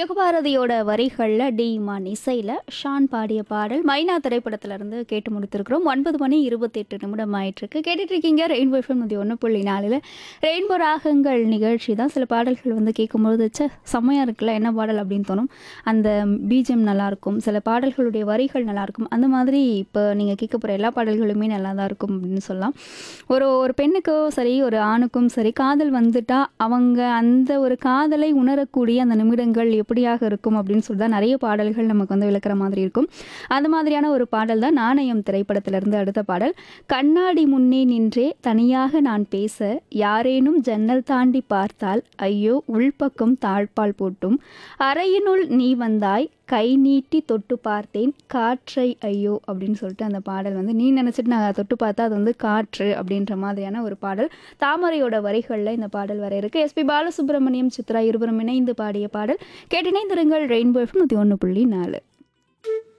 யுகபாரதியோட வரிகளில் டி இமான் இசையில் ஷான் பாடிய பாடல் மைனா திரைப்படத்திலிருந்து கேட்டு முடித்திருக்கிறோம் ஒன்பது மணி இருபத்தெட்டு நிமிடம் ஆயிட்டிருக்கு கேட்டுட்டு இருக்கீங்க ரெயின்போ எஃப்எம் நூற்றி ஒன்று புள்ளி நாலில் ரெயின்போ ராகங்கள் நிகழ்ச்சி தான் சில பாடல்கள் வந்து கேட்கும்பொழுது ச்சே செம்மையாக இருக்குல்ல என்ன பாடல் அப்படின்னு தோணும் அந்த பீஜம் நல்லாயிருக்கும் சில பாடல்களுடைய வரிகள் நல்லாயிருக்கும் அந்த மாதிரி இப்போ நீங்கள் கேட்க போகிற எல்லா பாடல்களுமே நல்லா தான் இருக்கும் அப்படின்னு சொல்லலாம் ஒரு ஒரு பெண்ணுக்கோ சரி ஒரு ஆணுக்கும் சரி காதல் வந்துட்டா அவங்க அந்த ஒரு காதலை உணரக்கூடிய அந்த நிமிடங்கள் எப்படியாக இருக்கும் அப்படின்னு சொல்லி தான் நிறைய பாடல்கள் நமக்கு வந்து விளக்குற மாதிரி இருக்கும் அந்த மாதிரியான ஒரு பாடல் தான் நாணயம் திரைப்படத்திலிருந்து அடுத்த பாடல் கண்ணாடி முன்னே நின்றே தனியாக நான் பேச யாரேனும் ஜன்னல் தாண்டி பார்த்தால் ஐயோ உள்பக்கம் தாழ்பால் போட்டும் அறையினுள் நீ வந்தாய் கை நீட்டி தொட்டு பார்த்தேன் காற்றை ஐயோ அப்படின்னு சொல்லிட்டு அந்த பாடல் வந்து நீ நினச்சிட்டு நான் தொட்டு பார்த்தா அது வந்து காற்று அப்படின்ற மாதிரியான ஒரு பாடல் தாமரையோட வரிகளில் இந்த பாடல் வர இருக்கு எஸ்பி பாலசுப்ரமணியம் சித்ரா இருவரும் இணைந்து பாடிய பாடல் கேட்டினைந்திருங்கள் ரெயின்போ எஃப் நூற்றி ஒன்று புள்ளி நாலு